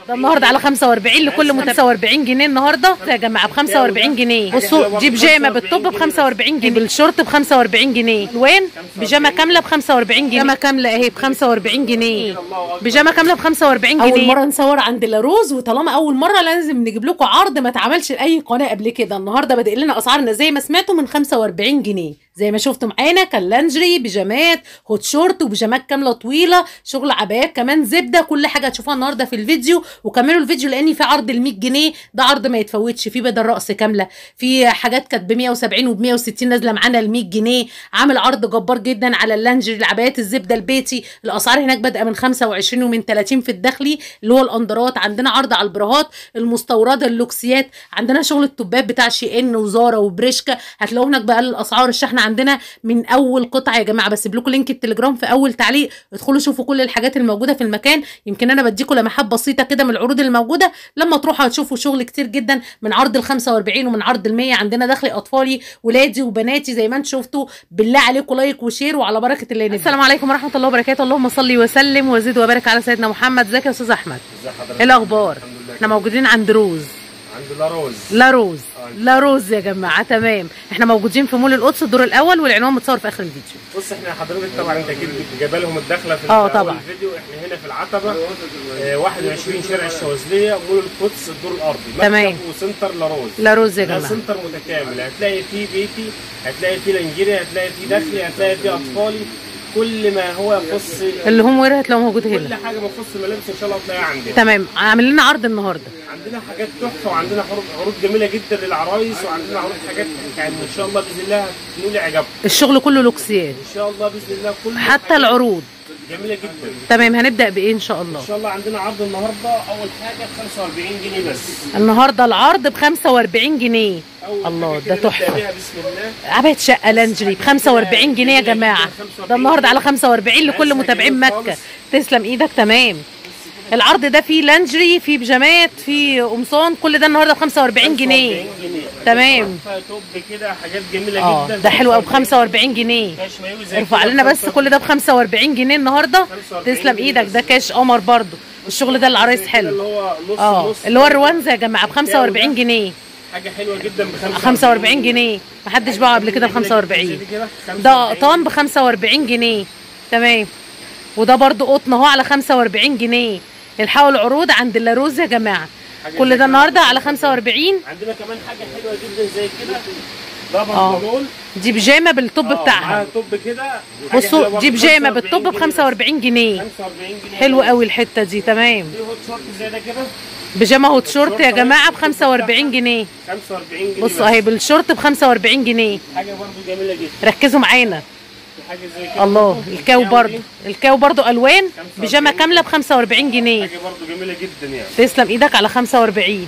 ده النهارده على 45 لكل متابع 45 جنيه النهارده يا جماعه ب 45 جنيه بصوا دي بيجامه بالطب ب 45 جنيه بالشورت ب 45 جنيه الوان بيجامه كامله ب 45 جنيه بيجامه كامله اهي ب 45 جنيه بيجامه كامله ب 45 جنيه اول مره نصور عند لاروز وطالما اول مره لازم نجيب لكم عرض ما اتعملش لاي قناه قبل كده النهارده بادئ لنا اسعارنا زي ما سمعتوا من 45 جنيه زي ما شفتوا معانا كان لانجري بيجامات هوت شورت وبيجامات كامله طويله شغل عبايات كمان زبده كل حاجه هتشوفوها النهارده في الفيديو وكملوا الفيديو لان في عرض ال 100 جنيه ده عرض ما يتفوتش في بدل رأس كامله في حاجات كانت ب 170 وب 160 نازله معانا ال 100 جنيه عامل عرض جبار جدا على اللانجري العبايات الزبده البيتي الاسعار هناك بادئه من 25 ومن 30 في الداخلي اللي هو الاندرات عندنا عرض على البراهات المستورده اللوكسيات عندنا شغل التوبات بتاع شي ان وزارا وبريشكا هتلاقوا هناك بقى الاسعار الشحن عندنا من اول قطعه يا جماعه بس لكم لينك التليجرام في اول تعليق ادخلوا شوفوا كل الحاجات الموجوده في المكان يمكن انا بديكم لمحات بسيطه كده من العروض الموجوده لما تروحوا هتشوفوا شغل كتير جدا من عرض ال 45 ومن عرض ال 100 عندنا دخل اطفالي ولادي وبناتي زي ما انتم شفتوا بالله عليكم لايك وشير وعلى بركه الله نبي. السلام عليكم ورحمه الله وبركاته اللهم صل وسلم وزد وبارك على سيدنا محمد ازيك يا استاذ احمد ازي حضرتك ايه الاخبار الحمد لله احنا موجودين عند روز عند لاروز لا روز آه. لا روز يا جماعه تمام احنا موجودين في مول القدس الدور الاول والعنوان متصور في اخر الفيديو بص احنا حضرتك طبعا انت اكيد جايبه لهم الدخله في اه أول طبعا. الفيديو احنا هنا في العتبه آه 21 شارع الشواذليه مول القدس الدور الارضي تمام. مكتب وسنتر لاروز لا روز يا ده جماعه سنتر متكامل هتلاقي فيه بيتي هتلاقي فيه لانجيري هتلاقي فيه داخلي هتلاقي فيه اطفالي كل ما هو يخص اللي هم وير هتلاقوه موجود كل هنا حاجه بخص الملابس ان شاء الله هتلاقيها عندنا تمام عامل لنا عرض النهارده عندنا حاجات تحفه وعندنا عروض عروض جميله جدا للعرايس وعندنا عروض حاجات يعني ان شاء الله باذن الله هتنول اعجابكم الشغل كله لوكسيات ان شاء الله باذن الله كل حتى العروض جميله جدا تمام هنبدا بايه ان شاء الله ان شاء الله عندنا عرض النهارده اول حاجه ب 45 جنيه بس النهارده العرض ب 45 جنيه أول الله حاجة ده كده نبدأ تحفه بيها بسم الله عباية شقة لانجري ب 45 جنيه يا جماعة ده النهارده على 45 لكل متابعين مكة تسلم ايدك تمام العرض ده فيه لانجري فيه بيجامات فيه قمصان كل ده النهارده ب 45 جنيه 45 جنيه تمام. تحفة، توب كده حاجات جميله اه جدا ده حلو قوي ب 45 جنيه كاش مايو زي ارفع كده لنا بس 45 كل ده ب 45 جنيه النهارده 45 تسلم جنيه ايدك بس. ده كاش قمر برضو الشغل ده العرايس كده حلو اللي هو نص اه نص اللي هو الروانزا يا جماعه ب 45 جنيه حاجه حلوه جدا ب 45 45 جنيه محدش باعه قبل كده ب 45 ده قطان ب 45 جنيه تمام وده برضو قطن اهو على 45 جنيه الحقوا العروض عند اللاروز يا جماعه كل ده النهارده على 45 عندنا كمان حاجه حلوه جدا زي كده ده اه. بنطلون دي بيجامه بالطب اه، بتاعها معاها توب كده حاجة حلوة بصوا برضه دي بيجامه 45 بالطب ب جنيه 45 جنيه 45 جنيه حلو قوي الحته دي تمام في هوت شورت زي ده كده بيجامه هوت شورت يا جماعه ب 45 جنيه 45 جنيه بصوا بس. اهي بالشورت ب 45 جنيه حاجه برضه جميله جدا ركزوا معانا في حاجه زي كده الله برضه. الكاو الكاو برضو دي الكاو برضو الوان 45 بيجامه كامله ب 45 جنيه حاجه برضه جميله جدا يعني تسلم ايدك على 45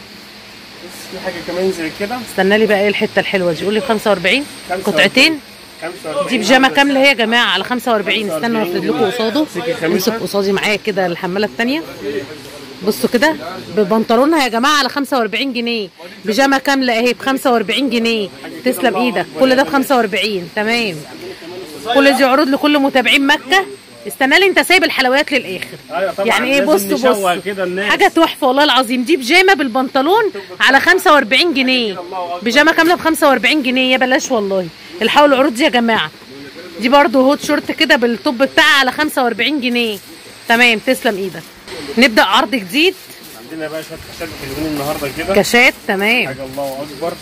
بس في حاجه كمان زي كده استنى لي بقى ايه الحته الحلوه دي قول لي 45 45. قطعتين 45 دي بيجامه كامله هي يا جماعه على 45 استنوا هفرد لكم قصاده سكة خمسة. امسك قصادي معايا كده الحماله الثانيه بصوا كده ببنطلونها يا جماعه على 45 جنيه بيجامه كامله اهي ب 45 جنيه تسلم ايدك كل ده ب 45 تمام كل دي عروض لكل متابعين مكه استنى لي انت سايب الحلويات للاخر ايوه طبعا يعني ايه لازم بصوا نشوق بصوا كده الناس حاجه تحفه والله العظيم دي بيجامه بالبنطلون على 45 جنيه بيجامه كامله ب 45 جنيه يا بلاش والله الحقوا العروض دي يا جماعه دي برضو هوت شورت كده بالطب بتاعها على 45 جنيه تمام تسلم ايدك نبدا عرض جديد عندنا بقى شويه خشب حلوين النهارده كده كاشات تمام حاجه الله اكبر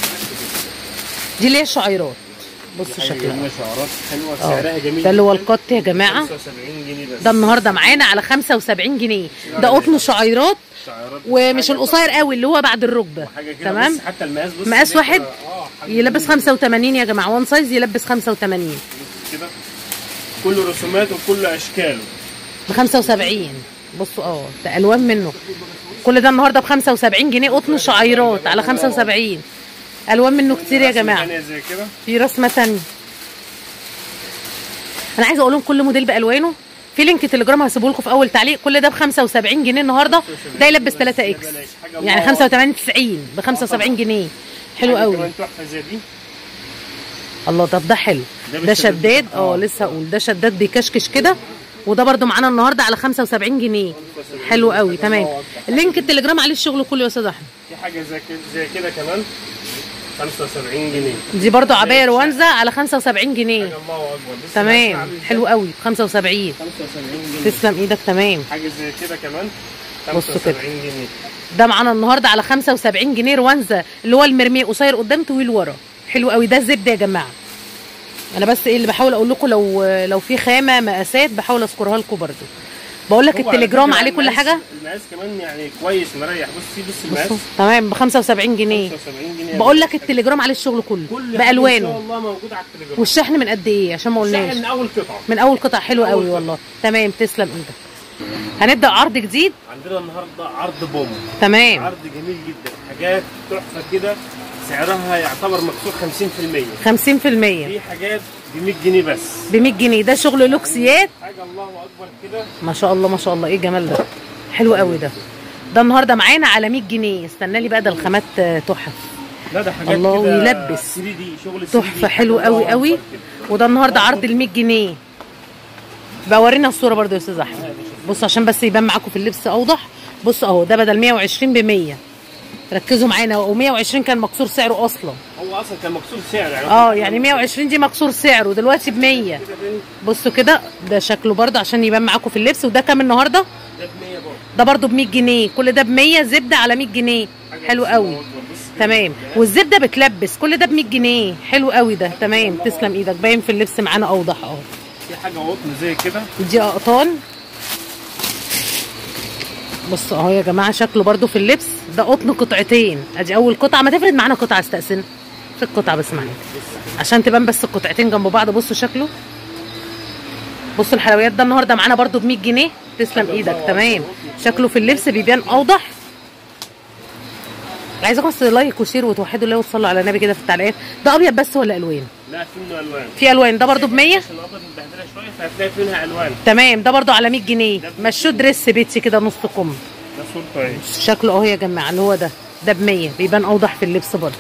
دي اللي هي الشعيرات بصوا حاجه شكلها جميله شعارات حلوه اه سعرها جميل ده اللي هو جداً. القط يا جماعه 75 جنيه بس ده النهارده معانا على 75 جنيه ده قطن شعيرات شعارات ومش حاجة القصير قوي اللي هو بعد الركبه حاجه كده تمام بص حتى المقاس بص مقاس كده، واحد اه حاجة يلبس 85 يا جماعه وان سايز يلبس 85 كده كله رسومات وكله اشكاله ب 75 بصوا اه ده الوان منه كل ده النهارده ب 75 جنيه قطن شعيرات على 75 الوان منه كتير يا جماعه ثانيه زي كده في رسمه ثانيه انا عايزه اقول لهم كل موديل بالوانه في لينك تليجرام هسيبه لكم في اول تعليق كل ده ب 75 جنيه النهارده ده يلبس 3 اكس يعني 85 90 ب 75 جنيه حلو حاجة قوي كمان تحفه زي دي الله طب ده حلو ده ده بالشداد شداد بتاعها. اه آه. لسه هقول ده شداد بيكشكش كده وده برضو معانا النهارده على 75 جنيه حلو قوي تمام لينك التليجرام عليه الشغل كله يا استاذ احمد في حاجه زي كده زي كده كمان 75 جنيه دي برضو عبايه روانزا على 75 جنيه حاجه الله اكبر لسه تمام عامل حلو قوي 75 75 جنيه تسلم ايدك تمام حاجه زي كده كمان بصوا كده. 75 جنيه ده معانا النهارده على 75 جنيه روانزا اللي هو المرمي قصير قدام طويل ورا حلو قوي ده الزبده يا جماعه انا بس ايه اللي بحاول اقول لكم لو لو في خامه مقاسات بحاول اذكرها لكم برضو بقول لك هو على التليجرام فكرة عليه كل المقاس- حاجه المقاس كمان يعني كويس مريح بصي بصي المقاس بصوا تمام ب 75 جنيه 75 جنيه بقول لك التليجرام عليه الشغل كله كل حاجة ان شاء بالوانه الله موجود على التليجرام والشحن من قد ايه عشان ما قلناش سهل من اول قطعه من اول قطع حلو أول قوي قطعة. والله تمام تسلم ايدك هنبدا عرض جديد عندنا النهارده عرض بوم تمام عرض جميل جدا حاجات تحفه كده سعرها يعتبر مكسور 50% 50% في حاجات ب 100 جنيه بس ب 100 جنيه ده شغل لوكسيات حاجه الله اكبر كده ما شاء الله ما شاء الله ايه الجمال ده حلو قوي ده ده النهارده معانا على 100 جنيه استنى لي بقى ده الخامات آه، تحف لا ده حاجات الله كده ويلبس. 3 دي شغل 3D تحفه حلو حاجة قوي الله قوي أكبر كده. وده النهارده عرض ال 100 جنيه بقى ورينا الصوره برضو يا استاذ احمد بصوا عشان بس يبان معاكم في اللبس اوضح بصوا اهو ده بدل 120 ب 100 ركزوا معانا و120 كان مكسور سعره اصلا هو اصلا كان مكسور سعر يعني اه يعني 120 دي مكسور سعره دلوقتي ب 100 كده بين- بصوا كده ده شكله برضه عشان يبان معاكم في اللبس وده كام النهارده ده ب 100 برضه ده برضه ب 100 جنيه كل ده ب 100 زبده على 100 جنيه حاجة حلو بس قوي الله أكبر. بص كده. تمام والزبده بتلبس كل ده ب 100 جنيه حلو قوي ده تمام تسلم ايدك باين في اللبس معانا اوضح اهو في حاجه قطن زي كده دي اقطان بصوا اهو يا جماعه شكله برضو في اللبس ده قطن قطعتين ادي اول قطعه ما تفرد معانا قطعه استأذن في القطعه بس معانا عشان تبان بس القطعتين جنب بعض بصوا شكله بصوا الحلويات ده النهارده معانا برضو ب 100 جنيه تسلم ايدك تمام شكله في اللبس بيبان اوضح عايزاكم بس لايك وشير وتوحدوا الله وتصلوا على النبي كده في التعليقات ده ابيض بس ولا الوان لا في منه الوان في الوان ده برضو ب 100 عشان الابيض متبهدله شويه فهتلاقي في منها الوان تمام ده برضو على 100 جنيه مشوه دريس بيتي كده نص كم ده صورته اهي شكله اهو يا جماعه اللي هو ده ده ب 100 بيبان اوضح في اللبس برضه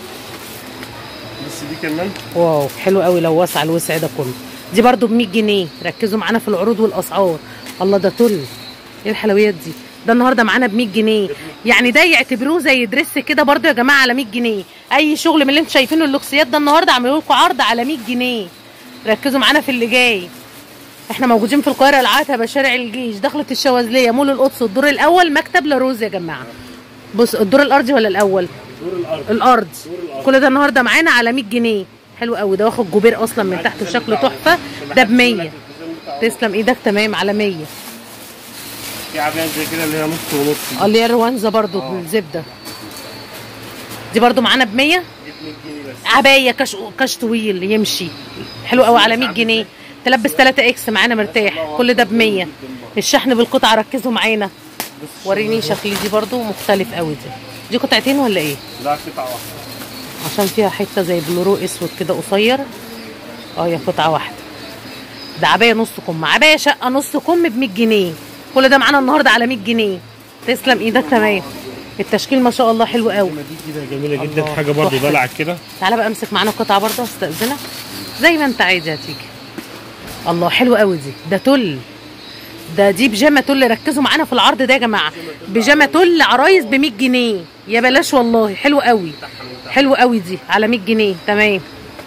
بس دي كمان واو حلو قوي لو وسع الوسع ده كله دي برضه ب 100 جنيه ركزوا معانا في العروض والاسعار الله ده تل ايه الحلويات دي ده النهارده معانا ب 100 جنيه يعني ده يعتبروه زي دريس كده برضه يا جماعه على 100 جنيه اي شغل من اللي انتم شايفينه اللوكسيات ده النهارده عملوا لكم عرض على 100 جنيه ركزوا معانا في اللي جاي احنا موجودين في القاهره العتبه شارع الجيش دخلة الشواذليه مول القدس الدور الاول مكتب لاروز يا جماعه بص الدور الارضي ولا الاول دور الارض الارض دور الأرض. كل ده النهارده معانا على 100 جنيه حلو قوي ده واخد جوبير اصلا من تحت وشكله تحفه ده ب 100 تسلم ايدك تمام على 100 في عباية زي كده اللي هي نص ونص اللي هي الروانزا برضو بالزبده دي برضو معانا ب 100 دي ب 100 جنيه بس عبايه كاش كاش طويل يمشي حلو قوي على 100 جنيه تلبس 3 اكس معانا مرتاح كل ده ب 100 الشحن بالقطعه ركزوا معانا وريني شكل دي برضو مختلف قوي دي دي قطعتين ولا ايه لا قطعة واحدة عشان فيها حته زي بلورو اسود كده قصير اه هي قطعه واحده ده عبايه نص كم عبايه شقه نص كم ب 100 جنيه كل ده معانا النهارده على 100 جنيه تسلم ايدك تمام التشكيل ما شاء الله حلو قوي دي كده جميلة جدا الله، حاجة برضه تحفة. دلعك كده تعالى بقى امسك معانا قطعه برضه استاذنك زي ما انت عايز هتيجي الله حلو قوي دي ده تل ده دي بيجامه تل ركزوا معانا في العرض ده يا جماعه بيجامه تل عرايس ب 100 جنيه يا بلاش والله حلو قوي حلو قوي دي على 100 جنيه تمام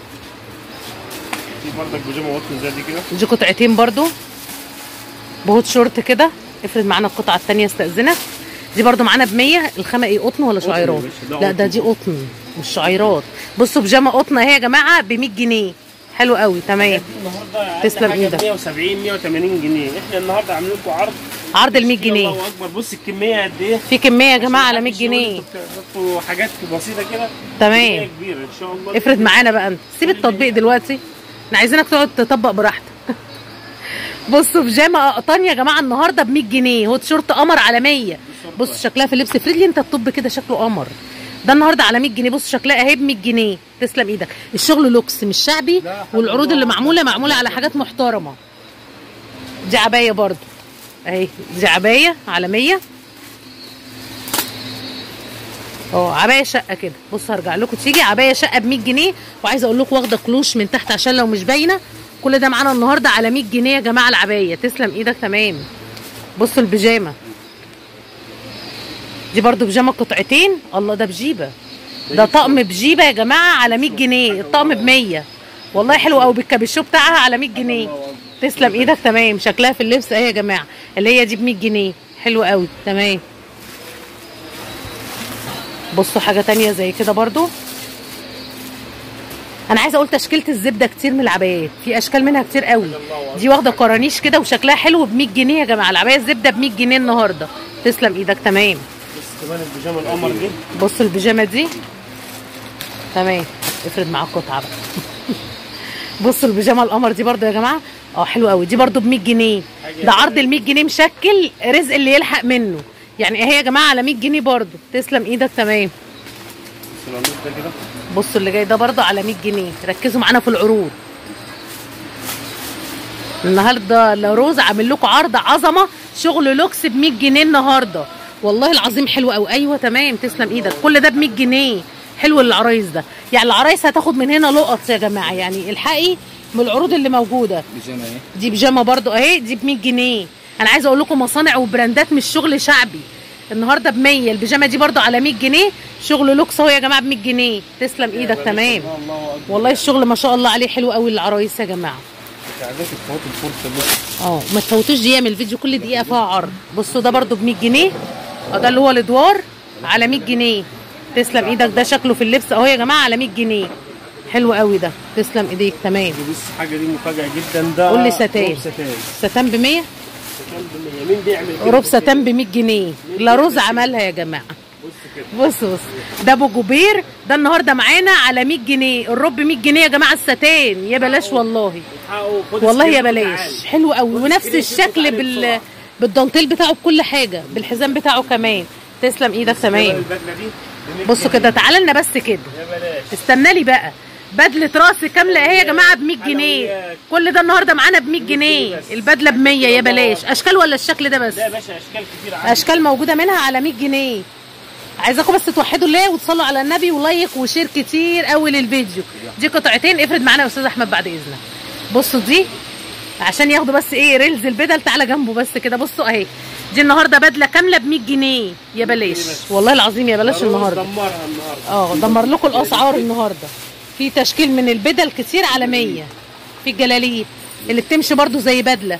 في برضك بيجامة وطن زي دي كده دي قطعتين برضو بهوت شورت كده افرد معانا القطعه الثانيه استاذنك دي برضو معانا ب 100 الخامه ايه قطن ولا قطن يا شعيرات باشا، ده لا ده قطن. دي قطن مش شعيرات بصوا بيجامه قطن اهي يا جماعه ب 100 جنيه حلو قوي تمام النهارده أقل تسلم حاجة إيدك. 170 180 جنيه احنا النهارده عاملين لكم عرض عرض ال 100 جنيه الله اكبر بص الكمية قد ايه في كميه يا جماعه على 100 عشان جنيه انتوا بتحطوا حاجات بسيطة كده تمام. كمية كبيرة ان شاء الله افرد معانا بقى انت سيب التطبيق دلوقتي احنا عايزينك تقعد تطبق براحتك بصوا بيجامه قطن يا جماعه النهارده ب 100 جنيه هو تيشيرت قمر على 100 بص شكلها في اللبس افرد لي انت الطب كده شكله قمر ده النهارده على 100 جنيه بص شكلها اهي ب 100 جنيه تسلم ايدك الشغل لوكس مش شعبي لا، حاجة والعروض اللي الله. معموله معموله على حاجات محترمه دي عبايه برضو اهي دي عبايه على 100 اه عبايه شقه كده بص هرجع لكم تيجي عبايه شقه ب 100 جنيه وعايزه اقول لكم واخده كلوش من تحت عشان لو مش باينه كل ده معانا النهارده على 100 جنيه يا جماعه العبايه تسلم ايدك تمام بصوا البيجامه دي برضو بيجامه قطعتين الله ده بجيبه ده طقم بجيبه يا جماعه على 100 جنيه الطقم ب 100 والله حلو قوي بالكابيشو بتاعها على 100 جنيه تسلم ايدك تمام شكلها في اللبس اهي يا جماعه اللي هي دي ب 100 جنيه حلو قوي تمام بصوا حاجه تانية زي كده برضو انا عايزه اقول تشكيله الزبده كتير من العبايات في اشكال منها كتير قوي دي واخده كرانيش كده وشكلها حلو ب 100 جنيه يا جماعه العبايه الزبده ب 100 جنيه النهارده تسلم ايدك تمام بس كمان البيجامه القمر دي بصوا البيجامه دي تمام افرد معاك قطعه بقى بصوا البيجامه القمر دي برضو يا جماعه اه حلوه قوي دي برضو ب 100 جنيه ده عرض ال 100 جنيه مشكل رزق اللي يلحق منه يعني اهي يا جماعه على 100 جنيه برضو تسلم ايدك تمام بس القميص ده كده بصوا اللي جاي ده برضه على 100 جنيه ركزوا معانا في العروض النهارده لاروز عامل لكم عرض عظمه شغل لوكس ب 100 جنيه النهارده والله العظيم حلو قوي ايوه تمام تسلم ايدك كل ده ب 100 جنيه حلو العرايس ده يعني العرايس هتاخد من هنا لقط يا جماعه يعني الحقي من العروض اللي موجوده بيجامه ايه دي بيجامه برضو اهي دي ب 100 جنيه انا عايزه اقول لكم مصانع وبراندات مش شغل شعبي النهارده ب 100 البيجامه دي برضو على 100 جنيه شغل لوكس اهو يا جماعه ب 100 جنيه تسلم ايدك تمام الله اكبر والله الشغل ما شاء الله عليه حلو قوي العرايس يا جماعه عايزاك تفوت الفرصه دي اه ما تفوتوش دقيقه من الفيديو كل دقيقه فيها عرض بصوا ده برضو ب 100 جنيه اه ده اللي هو الادوار على 100 جنيه تسلم ايدك ده شكله في اللبس اهو يا جماعه على 100 جنيه حلو قوي ده تسلم ايديك تمام دي بص حاجه دي مفاجاه جدا ده قول لي ستان. روب ستان ستان ب 100 ستان ب 100 مين بيعمل كده روب ستان ب 100 جنيه لا رز عملها يا جماعه بص كده بص بص ده ابو جبير ده النهارده معانا على 100 جنيه الرب 100 جنيه يا جماعه الستان يا بلاش والله الحقوا خد والله يا سكرين بلاش وتعالى. حلو قوي خد ونفس سكرين شوت الشكل وتعالى بال بسرعة. بالدانتيل بتاعه بكل حاجه بالحزام بتاعه كمان تسلم ايدك تمام البدله دي ب 100 بصوا جنيه. كده تعالى لنا بس كده يا بلاش استنى لي بقى بدله راس كامله اهي يا جماعه ب 100 جنيه حلويات. كل ده النهارده معانا ب 100 جنيه بس. البدله ب 100 يا بلاش اشكال ولا الشكل ده بس لا يا باشا اشكال كتير عندي اشكال موجوده منها على 100 جنيه عايزاكم بس توحدوا الله وتصلوا على النبي ولايك وشير كتير قوي للفيديو دي قطعتين افرد معانا يا استاذ احمد بعد اذنك بصوا دي عشان ياخدوا بس ايه ريلز البدل تعالى جنبه بس كده بصوا اهي دي النهارده بدله كامله ب 100 جنيه يا بلاش والله العظيم يا بلاش النهارده دمرها النهارده اه دمر لكم الاسعار النهارده في تشكيل من البدل كتير على 100 في الجلاليب اللي بتمشي برضو زي بدله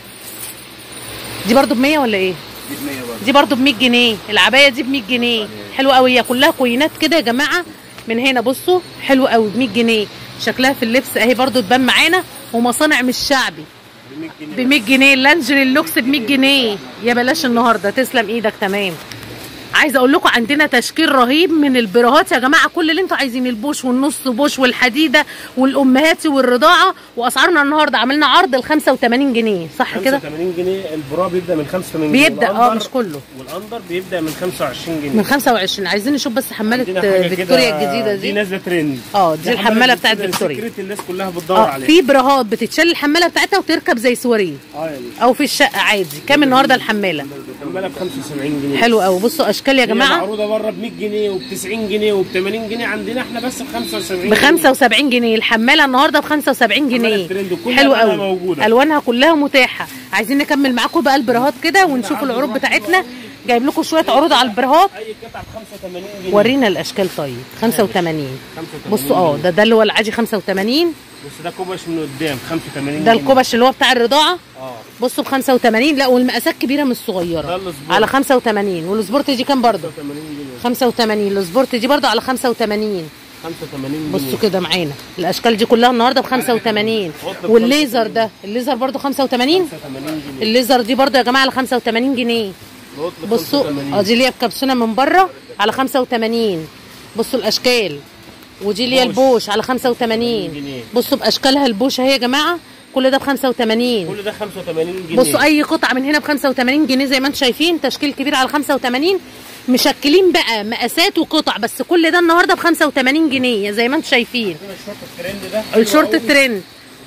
دي برضو ب 100 ولا ايه دي ب 100 برضه دي برضو ب 100 جنيه العبايه دي ب 100 جنيه حلوه قوي هي كلها كوينات كده يا جماعه من هنا بصوا حلو قوي ب 100 جنيه شكلها في اللبس اهي برضو تبان معانا ومصانع مش شعبي ب 100 جنيه ب 100 جنيه اللانجري اللوكس ب 100 جنيه يا بلاش النهارده تسلم ايدك تمام عايزه اقول لكم عندنا تشكيل رهيب من البراهات يا جماعه كل اللي انتوا عايزين البوش والنص بوش والحديده والامهاتي والرضاعه واسعارنا النهارده عملنا عرض ال 85 جنيه صح كده 85 جنيه البرا بيبدا من 85 جنيه بيبدا اه والأندر- مش كله والاندر بيبدا من 25 جنيه من 25 عايزين نشوف بس حماله عندنا حاجة كده- فيكتوريا الجديده دي دي نازله ترند اه دي الحماله بتاعت الجديدة فيكتوريا السكريت الناس كلها بتدور اه عليها في براهات بتتشال الحماله بتاعتها وتركب زي سواريه اه يا دي او في الشقه عادي كام النهارده الحماله الحماله ب 75 جنيه حلو قوي بصوا اشكال يا هي جماعه معروضه بره ب 100 جنيه وب 90 جنيه وب 80 جنيه عندنا احنا بس ب 75 ب 75 جنيه الحماله النهارده ب 75 جنيه الترند وكل حلو ألوانها قوي موجودة. الوانها كلها متاحه عايزين نكمل معاكم بقى البراهات كده ونشوف العروض بتاعتنا جايب لكم شويه عروض على البراهات اي قطعه ب 85 جنيه ورينا الاشكال طيب 85 بصوا اه ده ده اللي هو العادي 85 بس ده كوبش من قدام 85 ده جنيه. الكوبش اللي هو بتاع الرضاعه اه بصوا ب 85 لا والمقاسات كبيره مش صغيره ده السبورت. على 85 والسبورت دي كام برضه 85 جنيه 85 السبورت دي برضه على 85 85 جنيه بصوا كده معانا الاشكال دي كلها النهارده ب 85 والليزر ده الليزر برضه 85 85 جنيه الليزر دي برضه يا جماعه على 85 جنيه القطن بصوا 85. اه دي اللي هي بكبسونه من بره على 85 بصوا الاشكال ودي اللي هي بوش. البوش على 85 جنيه. بصوا باشكالها البوش اهي يا جماعه كل ده ب 85 كل ده 85 جنيه بصوا اي قطعه من هنا ب 85 جنيه زي ما انتم شايفين تشكيل كبير على 85 مشكلين بقى مقاسات وقطع بس كل ده النهارده ب 85 جنيه زي ما انتم شايفين عندنا الشورت الترند ده حلو الشورت قوي. الترند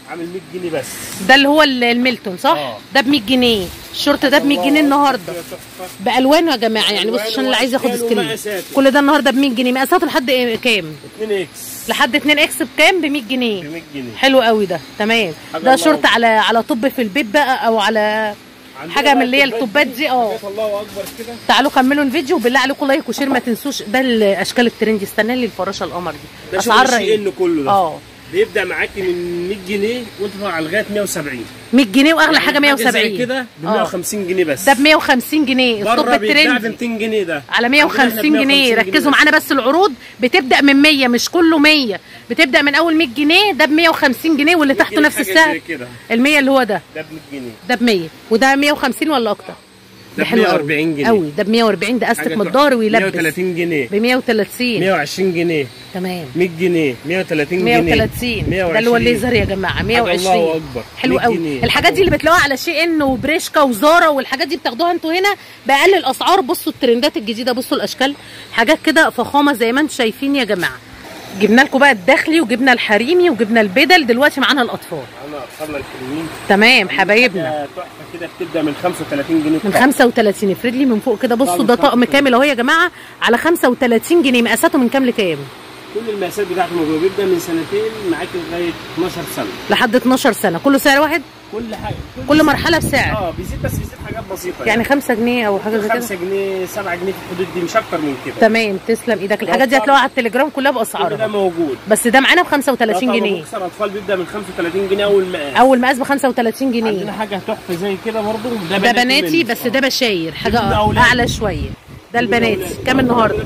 عامل 100 جنيه بس ده اللي هو ال- الميلتون صح آه. ده ب 100 جنيه الشورت ده ب 100 جنيه النهارده تحفة. بالوانه يا جماعه يعني بص ألوان عشان اللي عايز ياخد وأشكال سكرين ومقاسات. كل ده النهارده ب 100 جنيه مقاساته لحد إيه- كام 2 اكس لحد 2 اكس بكام ب 100 ب جنيه 100 جنيه حلو قوي ده تمام حاجة ده الله شورت أكبر. على على طب في البيت بقى او على عندنا حاجه بقى من اللي هي التوبات التوبات دي اه حاجات الله اكبر كده تعالوا كملوا الفيديو وبالله عليكم لايك وشير ما تنسوش ده الاشكال الترندي استنى لي الفراشه القمر دي ده شغل اسعار شي رهيبة. ان كله ده اه بيبدا معاكي من 100 جنيه وانت على لغايه 170 100 جنيه واغلى حاجه زي 170 كده ب آه. 150 جنيه بس ده ب 150 جنيه الطب بره بيتباع ب الترندي 200 جنيه ده على عندنا احنا 150 ب جنيه 150 ركزوا معانا بس العروض بتبدا من 100 مش كله 100 بتبدا من اول 100 جنيه ده ب 150 جنيه واللي 100 تحته جنيه نفس حاجة السعر زي كده ال 100 اللي هو ده ده ب 100 جنيه ده ب 100 وده 150 ولا اكتر ده ب حلو قوي. 140 جنيه. قوي ده ب 140 ده استك حاجة من الظهر ويلبس 130 جنيه ب 130 120 جنيه تمام 100 جنيه 130 جنيه 130 ده اللي هو الليزر يا جماعه 120 الله أكبر. حلو 100 قوي جنيه. الحاجات دي اللي بتلاقوها على شي ان وبريشكا وزارا والحاجات دي بتاخدوها انتوا هنا باقل الاسعار بصوا الترندات الجديده بصوا الاشكال حاجات كده فخامه زي ما انتم شايفين يا جماعه جبنا لكم بقى الداخلي وجبنا الحريمي وجبنا البدل دلوقتي معانا الاطفال انا اطفالنا الحلوين تمام حبايبنا حاجة تحفه كده بتبدا من 35 جنيه من 35 افرد لي من فوق كده بصوا ده طقم كامل اهو يا جماعه على 35 جنيه مقاساته من كام لكام كل المقاسات بتاعته موجوده بيبدا من سنتين معاك لغايه 12 سنه لحد 12 سنه كله سعر واحد كل حاجه كل مرحله بسعر اه بيزيد بس بيزيد حاجات بسيطه يعني 5 جنيه او حاجه زي كده 5 جنيه 7 جنيه في الحدود دي مش اكتر من كده تمام تسلم ايدك الحاجات دي هتلاقوها على التليجرام كلها كل ده باسعارها موجود بس ده معانا ب ده 35 طبعاً جنيه بوكسر اطفال بيبدا من 35 جنيه اول مقاس اول مقاس ب 35 عندنا جنيه حاجه تحفه زي كده برضو ده ده بناتي بناتي منه. بس ده بشاير حاجه ده أولاد. اعلى شويه ده البناتي كام النهارده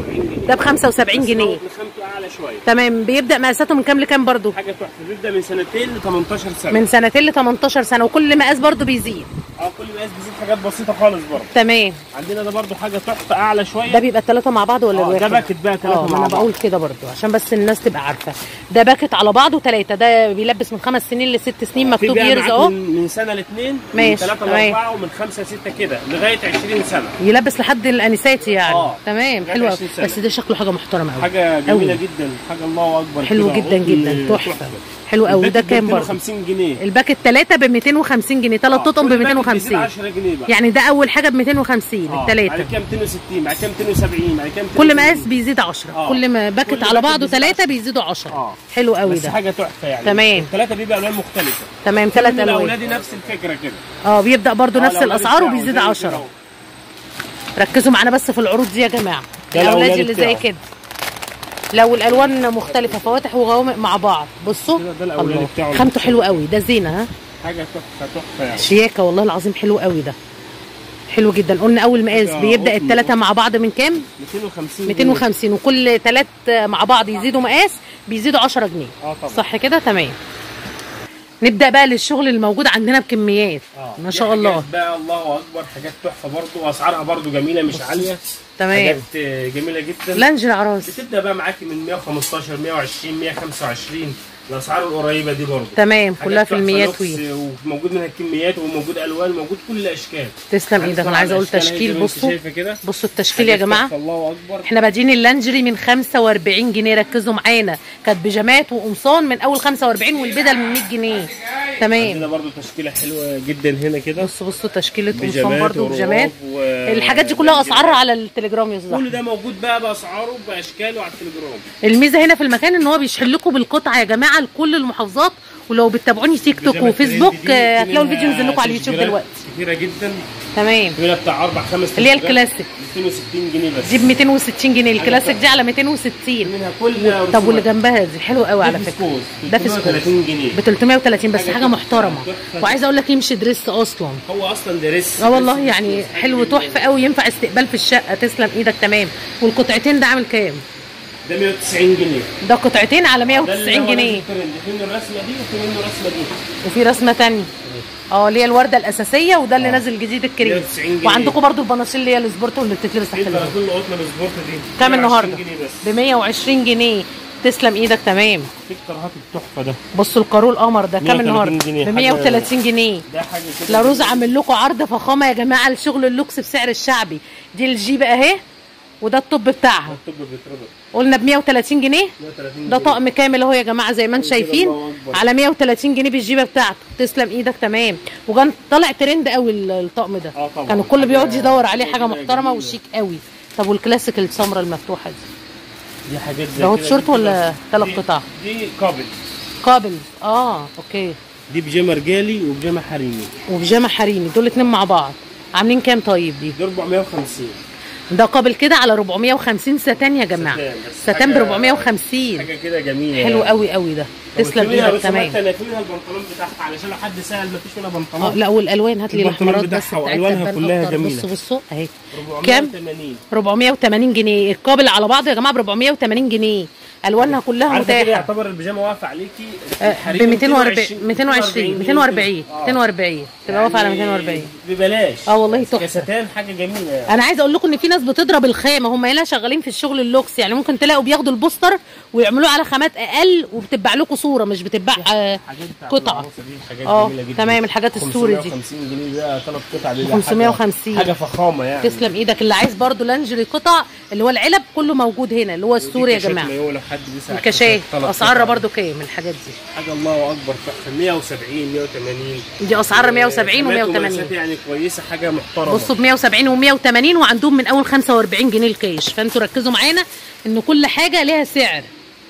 ده ب 75 جنيه بس خامته اعلى شويه تمام بيبدا مقاساته من كام لكام برضو حاجه تحفه بيبدا من سنتين ل 18 سنه من سنتين ل 18 سنه وكل مقاس برضو بيزيد اه كل مقاس بيزيد حاجات بسيطه خالص برضه تمام عندنا ده برضه حاجه تحفه اعلى شويه ده بيبقى الثلاثه مع بعض ولا آه، الواحد ده باكت بقى تلاتة اه ما مع انا بعض. بقول كده برضو عشان بس الناس تبقى عارفه ده باكت على بعضه ثلاثه ده بيلبس من خمس سنين لست سنين في مكتوب بقى يرز معاك اهو من, من سنه لاثنين من ماشي، ثلاثه تمام. لاربعه ومن خمسه لسته كده لغايه 20 سنه يلبس لحد الانسات يعني آه. تمام لغاية حلو قوي 20 سنة. بس ده شكله حاجه محترمه قوي حاجه جميله جدا حاجه الله اكبر حلو كده، جدا قطن جدا تحفه حلو قوي ده كام برضه 250 جنيه الباك الثلاثه ب 250 جنيه ثلاث قطن ب 250 10 جنيه بقى يعني ده اول حاجه ب 250 آه، بعد الثلاثه كده 260 بعد كده 270 بعد كده كل 280. مقاس بيزيد 10 آه. كل ما باكت كل على باكت بعضه بيزيد ثلاثه 10. بيزيدوا 10 اه حلو قوي بس ده حاجه تحفه يعني تمام. الثلاثه بيبقى الوان مختلفه تمام كل ثلاث الوان الاولادي نفس الفكره كده اه بيبدا برضو آه، نفس الأولاد الاسعار بتاعه وبيزيد زي كده 10 أهو. ركزوا معانا بس في العروض دي يا جماعه ده الاولاد الأولاد اللي زي بتاعه. كده لو الالوان مختلفه فواتح وغوامق مع بعض بصوا كده ده الأولاد الله بتاعه. خامته حلو قوي ده زينه ها حاجه تحفه تحفه يعني شياكه والله العظيم حلو قوي ده حلو جدا قلنا اول مقاس ده بيبدا قطن. الثلاثه مع بعض من كام 250 جنيه. 250 وكل ثلاث مع بعض يزيدوا مقاس بيزيدوا 10 جنيه اه طبعا صح كده تمام نبدا بقى للشغل الموجود عندنا بكميات آه. ما دي شاء حاجات الله بقى الله اكبر حاجات تحفه برضه واسعارها برضه جميله مش عاليه تمام حاجات آه، جميله جدا لانج العراس بتبدا بقى معاكي من 115 120 125 الاسعار القريبه دي برضه تمام حاجات كلها في تحفة الميات لوكس، وي وموجود منها كميات وموجود الوان موجود كل الاشكال تسلم ايدك انا عايزه اقول الأشكال أهي تشكيل زي ما انت بصوا شايفه كده بصوا التشكيل يا حاجات جماعه تحفة، الله اكبر احنا بادئين اللانجري من 45 جنيه ركزوا معانا كانت بيجامات وقمصان من اول 45 والبدل من 100 جنيه تمام عندنا برضه تشكيله حلوه جدا هنا كده بصوا بصوا تشكيله قمصان بيجامات برضو ورواب بيجامات و- الحاجات دي كلها اسعارها على التليجرام يا كل استاذ ده موجود بقى باسعاره باشكاله على التليجرام الميزه هنا في المكان ان هو بيشحن لكم بالقطعه يا جماعه لكل المحافظات ولو بتتابعوني تيك توك بيجامات وفيسبوك ترند دي آه، في هتلاقوا منها الفيديو نزل لكم على اليوتيوب تشكيلات دلوقتي كتيره جدا تمام في منها بتاع اربع خمس اللي هي تشكيلات الكلاسيك 260 جنيه بس دي ب 260 جنيه الكلاسيك دي على 260 منها كل طب واللي جنبها دي حلوه قوي على فكره ده في سكوت 30 جنيه ب 330 بس حاجة حاجه تحفة. محترمه تحفة. وعايزه اقول لك يمشي دريس اصلا هو اصلا دريس اه والله يعني حلو تحفه قوي ينفع استقبال في الشقه تسلم ايدك تمام والقطعتين ده عامل كام ده 190 جنيه ده قطعتين على ده اللي 190 هو جنيه نازل ترند. في منه الرسمه دي وفي منه الرسمه دي وفي رسمه تانية اه اللي هي الورده الاساسيه وده اللي نازل جديد الكريم 190 جنيه. وعندكم برضو البناطيل اللي هي السبورت واللي بتتلبس تحت في الهدوم كل قطنه بالسبورت دي كام 120 النهارده جنيه بس ب 120 جنيه تسلم ايدك تمام في الكرهات التحفه ده بصوا القارو القمر ده كام 130 النهارده جنيه. ب حاجة- 130 جنيه ده حاجه كده لاروز عامل لكم عرض فخامه يا جماعه لشغل اللوكس بسعر الشعبي دي الجيب اهي وده الطب بتاعها الطب بيتربط قلنا ب 130 جنيه 130 ده جنيه. طقم كامل اهو يا جماعه زي ما انتم كده شايفين الله أكبر. على 130 جنيه بالجيبه بتاعته تسلم ايدك تمام وكان طالع ترند قوي ال- الطقم ده اه طبعا كان الكل بيقعد حاجة- يدور عليه حاجه جميلة محترمه جميلة. وشيك قوي طب والكلاسيك السمراء المفتوحه دي دي حاجات زي ده هو كده. تيشيرت دي ولا بتبقى- تلات دي- قطع؟ دي قابل قابل اه اوكي دي بيجامه رجالي وبيجامه حريمي وبيجامه حريمي دول اتنين مع بعض عاملين كام طيب دي دي 450 ده قابل كده على 450 ستان يا جماعه ستان، بس ستان ب حاجة- 450 حاجه كده جميله حلو يعني. قوي قوي ده تسلم وفي منها ايدك رسومات تمام تانية، في منها البنطلون بتاعها علشان لو حد سأل مفيش منها اه بنطلون لا والالوان هات لي البنطلون الاحمرات بس بتاعها بتاعتها وألوانها تبان كلها أكتر. جميلة. بصوا بصوا اهي كام 480 480 جنيه القابل على بعضه يا جماعه ب 480 جنيه الوانها كلها عارفه كده متاحه يعتبر البيجامه واقفه عليكي ب الحريمي 240 220 240 آه. 240 تبقى واقفه على يعني 240 ببلاش اه والله تحفة. كستان حاجه جميله يعني انا عايزه اقول لكم ان في ناس بتضرب الخامه هم هنا شغالين في الشغل اللوكس يعني ممكن تلاقوا بياخدوا البوستر ويعملوه على خامات اقل وبتتباع لكم صوره مش بتتباع آه، حاجات بتاعت قطعه العروسة دي حاجات اه جميله جدا تمام الحاجات السوري دي 550 جنيه ده ثلاث قطع دي 550. حاجه, حاجة فخامه يعني تسلم ايدك اللي عايز برضو لانجري قطع اللي هو العلب كله موجود هنا اللي هو السوري يا ودي كاشات جماعه مايو لو حد بيسأل على الكاشات ثلاث اسعارها قطع. برضو كام الحاجات دي حاجه الله اكبر تحفه 170 180 دي اسعارها 170 خامات و180 ومقاسات يعني كويسه حاجه محترمه بصوا ب 170 و180 وعندهم من اول 45 جنيه الكاش فانتوا ركزوا معانا ان كل حاجه ليها سعر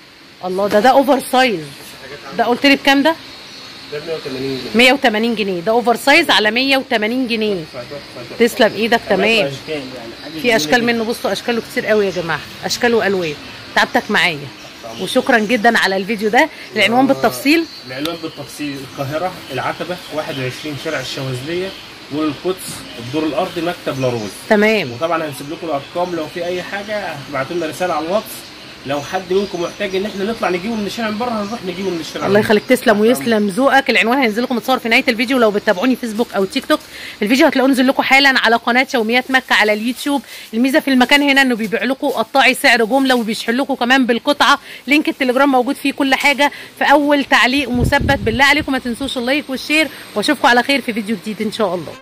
الله ده ده اوفر سايز ده قلت لي بكام ده ده 180 جنيه 180 جنيه ده اوفر سايز على 180 جنيه تحفة، تحفة، تحفة. تسلم ايدك تمام خامات وأشكال يعني حاجة في جميلة اشكال جدا. منه بصوا اشكاله كتير قوي يا جماعه اشكال والوان تعبتك معايا وشكرا جدا على الفيديو ده العنوان بالتفصيل العنوان بالتفصيل القاهرة العتبة 21 شارع الشواذلية مول القدس الدور الأرضي مكتب لاروز تمام وطبعا هنسيب لكم الأرقام لو في أي حاجة هتبعتوا لنا رسالة على الواتس لو حد منكم محتاج إن احنا نطلع نجيبه من الشارع من بره هنروح نجيبه من الشارع الله من يخليك تسلم ويسلم ذوقك العنوان هينزل لكم متصور في نهايه الفيديو لو بتتابعوني فيسبوك او تيك توك الفيديو هتلاقوه نزل لكم حالا على قناه يوميات مكه على اليوتيوب الميزه في المكان هنا انه بيبيع لكم قطاعي سعر جمله وبيشحن لكم كمان بالقطعه لينك التليجرام موجود فيه كل حاجه في اول تعليق مثبت بالله عليكم ما تنسوش اللايك والشير واشوفكم على خير في فيديو جديد ان شاء الله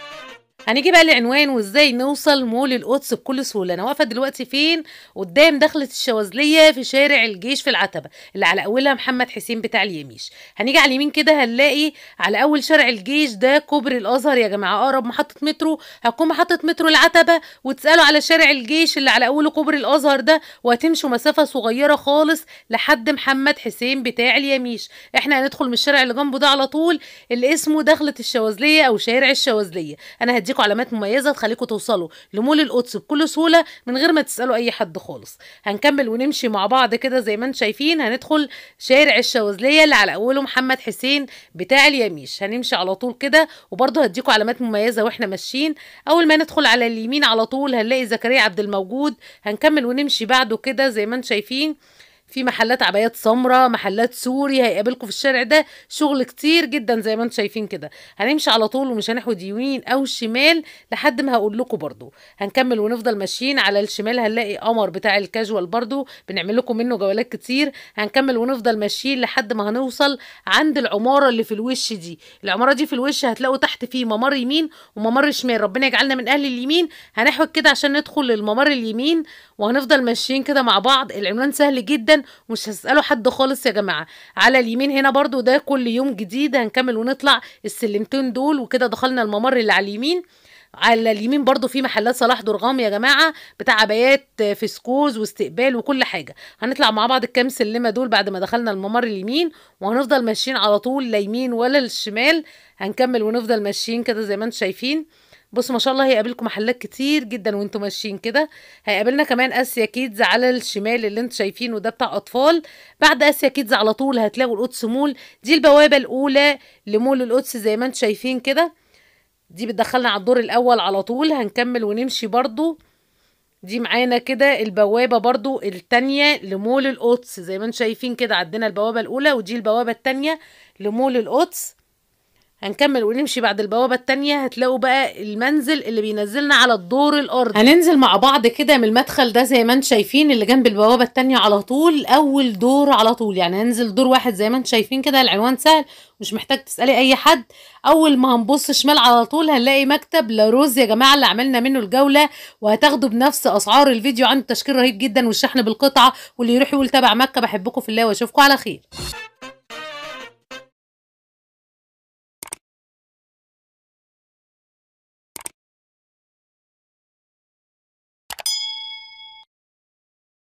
هنيجي بقى لعنوان وازاي نوصل مول القدس بكل سهوله انا واقفه دلوقتي فين قدام دخله الشواذليه في شارع الجيش في العتبه اللي على اولها محمد حسين بتاع اليميش هنيجي على اليمين كده هنلاقي على اول شارع الجيش ده كوبري الازهر يا جماعه اقرب محطه مترو هتكون محطه مترو العتبه وتسالوا على شارع الجيش اللي على اوله كوبري الازهر ده وهتمشوا مسافه صغيره خالص لحد محمد حسين بتاع اليميش احنا هندخل من الشارع اللي جنبه ده على طول اللي اسمه دخله الشواذليه او شارع الشواذليه انا هديكم علامات مميزه تخليكم توصلوا لمول القدس بكل سهوله من غير ما تسالوا اي حد خالص هنكمل ونمشي مع بعض كده زي ما انتم شايفين هندخل شارع الشواذليه اللي على اوله محمد حسين بتاع اليميش هنمشي على طول كده وبرضه هديكم علامات مميزه واحنا ماشيين اول ما ندخل على اليمين على طول هنلاقي زكريا عبد الموجود هنكمل ونمشي بعده كده زي ما انتم شايفين في محلات عبايات سمراء محلات سوري هيقابلكم في الشارع ده شغل كتير جدا زي ما انتم شايفين كده هنمشي على طول ومش هنحود يمين او شمال لحد ما هقول لكم برضو هنكمل ونفضل ماشيين على الشمال هنلاقي قمر بتاع الكاجوال برضو بنعمل لكم منه جولات كتير هنكمل ونفضل ماشيين لحد ما هنوصل عند العماره اللي في الوش دي العماره دي في الوش هتلاقوا تحت فيه ممر يمين وممر شمال ربنا يجعلنا من اهل اليمين هنحود كده عشان ندخل للممر اليمين وهنفضل ماشيين كده مع بعض العنوان سهل جدا ومش هسألوا حد خالص يا جماعة على اليمين هنا برضو ده كل يوم جديد هنكمل ونطلع السلمتين دول وكده دخلنا الممر اللي على اليمين على اليمين برضو في محلات صلاح درغام يا جماعة بتاع عبايات فسكوز واستقبال وكل حاجة هنطلع مع بعض الكام سلمة دول بعد ما دخلنا الممر اليمين وهنفضل ماشيين على طول لا يمين ولا الشمال هنكمل ونفضل ماشيين كده زي ما انتم شايفين بصوا ما شاء الله هيقابلكم محلات كتير جدا وانتم ماشيين كده هيقابلنا كمان اسيا كيدز على الشمال اللي انتم شايفينه ده بتاع اطفال بعد اسيا كيدز على طول هتلاقوا القدس مول دي البوابه الاولى لمول القدس زي ما انتم شايفين كده دي بتدخلنا على الدور الاول على طول هنكمل ونمشي برضو دي معانا كده البوابة برضو التانية لمول القدس زي ما انتم شايفين كده عندنا البوابة الأولى ودي البوابة التانية لمول القدس هنكمل ونمشي بعد البوابة التانية هتلاقوا بقى المنزل اللي بينزلنا على الدور الأرضي هننزل مع بعض كده من المدخل ده زي ما انتم شايفين اللي جنب البوابة التانية على طول أول دور على طول يعني هننزل دور واحد زي ما انتم شايفين كده العنوان سهل مش محتاج تسألي أي حد أول ما هنبص شمال على طول هنلاقي مكتب لاروز يا جماعة اللي عملنا منه الجولة وهتاخدوا بنفس أسعار الفيديو عنده تشكيل رهيب جدا والشحن بالقطعة واللي يروح يقول تبع مكة بحبكم في الله وأشوفكم على خير